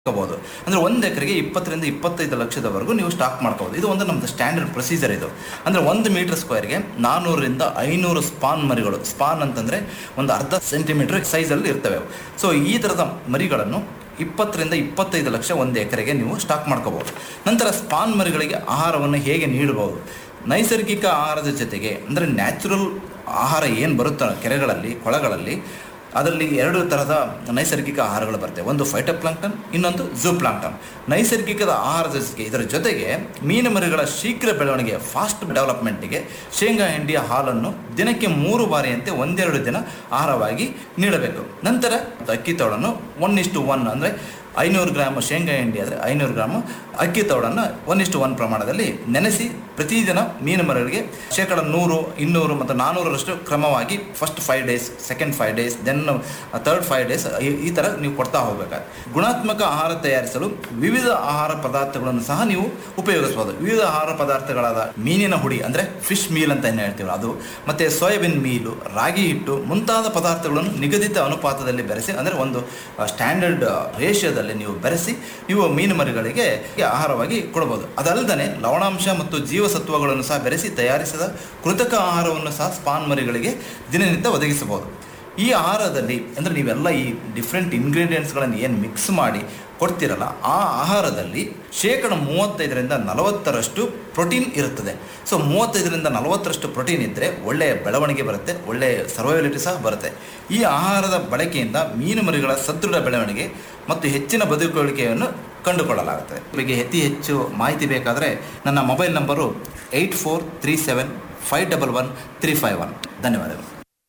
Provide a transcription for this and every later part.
ಮಾಡ್ಕೋಬಹುದು ಅಂದ್ರೆ ಒಂದು ಎಕರೆಗೆ ಇಪ್ಪತ್ತರಿಂದ ಇಪ್ಪತ್ತೈದು ಲಕ್ಷದವರೆಗೂ ನೀವು ಸ್ಟಾಕ್ ಮಾಡ್ಕೋಬಹುದು ಇದು ಒಂದು ನಮ್ದು ಸ್ಟ್ಯಾಂಡರ್ಡ್ ಪ್ರೊಸೀಜರ್ ಇದು ಅಂದ್ರೆ ಒಂದು ಮೀಟರ್ ಸ್ಕ್ವೇರ್ಗೆ ನಾನ್ನೂರರಿಂದ ಐನೂರು ಸ್ಪಾನ್ ಮರಿಗಳು ಸ್ಪಾನ್ ಅಂತಂದ್ರೆ ಒಂದು ಅರ್ಧ ಸೆಂಟಿಮೀಟರ್ ಸೈಜಲ್ಲಿ ಇರ್ತವೆ ಸೊ ಈ ಥರದ ಮರಿಗಳನ್ನು ಇಪ್ಪತ್ತರಿಂದ ಇಪ್ಪತ್ತೈದು ಲಕ್ಷ ಒಂದು ಎಕರೆಗೆ ನೀವು ಸ್ಟಾಕ್ ಮಾಡ್ಕೋಬಹುದು ನಂತರ ಸ್ಪಾನ್ ಮರಿಗಳಿಗೆ ಆಹಾರವನ್ನು ಹೇಗೆ ನೀಡಬಹುದು ನೈಸರ್ಗಿಕ ಆಹಾರದ ಜೊತೆಗೆ ಅಂದರೆ ನ್ಯಾಚುರಲ್ ಆಹಾರ ಏನು ಬರುತ್ತೋ ಕೆರೆಗಳಲ್ಲಿ ಕೊಳಗಳಲ್ಲಿ ಅದರಲ್ಲಿ ಎರಡು ತರಹದ ನೈಸರ್ಗಿಕ ಆಹಾರಗಳು ಬರ್ತವೆ ಒಂದು ಫೈಟೋಪ್ಲಾಂಕ್ಟನ್ ಇನ್ನೊಂದು ಝೂಪ್ಲಾಂಕ್ಟನ್ ನೈಸರ್ಗಿಕದ ಆಹಾರದ ಜೊತೆಗೆ ಇದರ ಜೊತೆಗೆ ಮೀನು ಮರಿಗಳ ಶೀಘ್ರ ಬೆಳವಣಿಗೆ ಫಾಸ್ಟ್ ಡೆವಲಪ್ಮೆಂಟ್ಗೆ ಶೇಂಗಾ ಹಿಂಡಿಯ ಹಾಲನ್ನು ದಿನಕ್ಕೆ ಮೂರು ಬಾರಿಯಂತೆ ಒಂದೆರಡು ದಿನ ಆಹಾರವಾಗಿ ನೀಡಬೇಕು ನಂತರ ಅಕ್ಕಿ ತೋಳನ್ನು ಒನ್ ಇಷ್ಟು ಒನ್ ಅಂದರೆ ಐನೂರು ಗ್ರಾಮ್ ಶೇಂಗಾ ಹಿಂಡಿ ಆದರೆ ಐನೂರು ಗ್ರಾಮ್ ಅಕ್ಕಿ ತೌಡನ್ನು ಒನ್ ಇಷ್ಟು ಒನ್ ಪ್ರಮಾಣದಲ್ಲಿ ನೆನೆಸಿ ಪ್ರತಿದಿನ ಮೀನು ಮರಿಗಳಿಗೆ ಶೇಕಡ ನೂರು ಇನ್ನೂರು ಮತ್ತು ನಾನ್ನೂರರಷ್ಟು ಕ್ರಮವಾಗಿ first five days second five days then third five days ಈ ಥರ ನೀವು ಕೊಡ್ತಾ ಹೋಗಬೇಕಾಗುತ್ತೆ ಗುಣಾತ್ಮಕ ಆಹಾರ ತಯಾರಿಸಲು ವಿವಿಧ ಆಹಾರ ಪದಾರ್ಥಗಳನ್ನು ಸಹ ನೀವು ಉಪಯೋಗಿಸಬಹುದು ವಿವಿಧ ಆಹಾರ ಪದಾರ್ಥಗಳಾದ ಮೀನಿನ ಹುಡಿ ಅಂದರೆ ಫಿಶ್ ಮೀಲ್ ಅಂತ ಏನು ಹೇಳ್ತೀವಿ ಅದು ಮತ್ತು ಸೋಯಾಬೀನ್ ಮೀಲು ರಾಗಿ ಹಿಟ್ಟು ಮುಂತಾದ ಪದಾರ್ಥಗಳನ್ನು ನಿಗದಿತ ಅನುಪಾತದಲ್ಲಿ ಬೆರೆಸಿ ಅಂದರೆ ಒಂದು ಸ್ಟ್ಯಾಂಡರ್ಡ್ ರೇಷಿಯೋದಲ್ಲಿ ನೀವು ಬೆರೆಸಿ ನೀವು ಮೀನು ಮರಿಗಳಿಗೆ ಆಹಾರವಾಗಿ ಕೊಡಬಹುದು ಅದಲ್ಲದೆ ಲವಣಾಂಶ ಮತ್ತು ಜೀವಸತ್ವಗಳನ್ನು ಸಹ ಬೆರೆಸಿ ತಯಾರಿಸಿದ ಕೃತಕ ಆಹಾರವನ್ನು ಸಹ ಸ್ಪಾನ್ ಮರಿಗಳಿಗೆ ದಿನನಿತ್ಯ ಒದಗಿಸಬಹುದು ಈ ಆಹಾರದಲ್ಲಿ ಅಂದರೆ ನೀವೆಲ್ಲ ಈ ಡಿಫ್ರೆಂಟ್ ಇಂಗ್ರೀಡಿಯೆಂಟ್ಸ್ಗಳನ್ನು ಏನು ಮಿಕ್ಸ್ ಮಾಡಿ ಕೊಡ್ತಿರಲ್ಲ ಆ ಆಹಾರದಲ್ಲಿ ಶೇಕಡ ಮೂವತ್ತೈದರಿಂದ ನಲವತ್ತರಷ್ಟು ಪ್ರೋಟೀನ್ ಇರುತ್ತದೆ ಸೊ ಮೂವತ್ತೈದರಿಂದ ನಲವತ್ತರಷ್ಟು ಪ್ರೋಟೀನ್ ಇದ್ದರೆ ಒಳ್ಳೆಯ ಬೆಳವಣಿಗೆ ಬರುತ್ತೆ ಒಳ್ಳೆಯ ಸರ್ವೈವಲಿಟಿ ಸಹ ಬರುತ್ತೆ ಈ ಆಹಾರದ ಬಳಕೆಯಿಂದ ಮೀನು ಮರಿಗಳ ಸದೃಢ ಬೆಳವಣಿಗೆ ಮತ್ತು ಹೆಚ್ಚಿನ ಬದುಕುಳಿಕೆಯನ್ನು ಕಂಡುಕೊಳ್ಳಲಾಗುತ್ತದೆ ಬಗ್ಗೆ ಅತಿ ಹೆಚ್ಚು ಮಾಹಿತಿ ಬೇಕಾದರೆ ನನ್ನ mobile number eight four three seven five double one three five one ಧನ್ಯವಾದಗಳು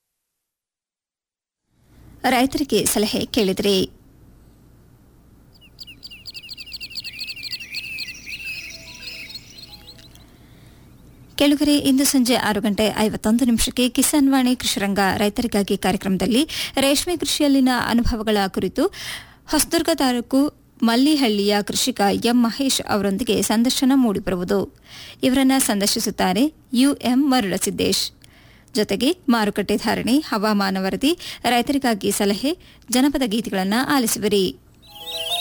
ರೈತರಿಗೆ ಸಲಹೆ ಕೇಳಿದ್ರಿ ಕೆಳಗರೆ ಇಂದು ಸಂಜೆ ಆರು ಗಂಟೆ ಐವತ್ತೊಂದು ನಿಮಿಷಕ್ಕೆ ಕಿಸಾನ್ ವಾಣಿ ಕೃಷಿರಂಗ ರೈತರಿಗಾಗಿ ಕಾರ್ಯಕ್ರಮದಲ್ಲಿ ರೇಷ್ಮೆ ಕೃಷಿಯಲ್ಲಿನ ಅನುಭವಗಳ ಕುರಿತು ಹೊಸದುರ್ಗ ತಾಲೂಕು ಮಲ್ಲಿಹಳ್ಳಿಯ ಕೃಷಿಕ ಎಂ ಮಹೇಶ್ ಅವರೊಂದಿಗೆ ಸಂದರ್ಶನ ಮೂಡಿಬರುವುದು ಇವರನ್ನ ಸಂದರ್ಶಿಸುತ್ತಾರೆ ಯುಎಂ ಮರುಳಸಿದ್ದೇಶ್ ಜೊತೆಗೆ ಮಾರುಕಟ್ಟೆ ಧಾರಣೆ ಹವಾಮಾನ ವರದಿ ರೈತರಿಗಾಗಿ ಸಲಹೆ ಜನಪದ ಗೀತೆಗಳನ್ನು ಆಲಿಸುವಿರಿ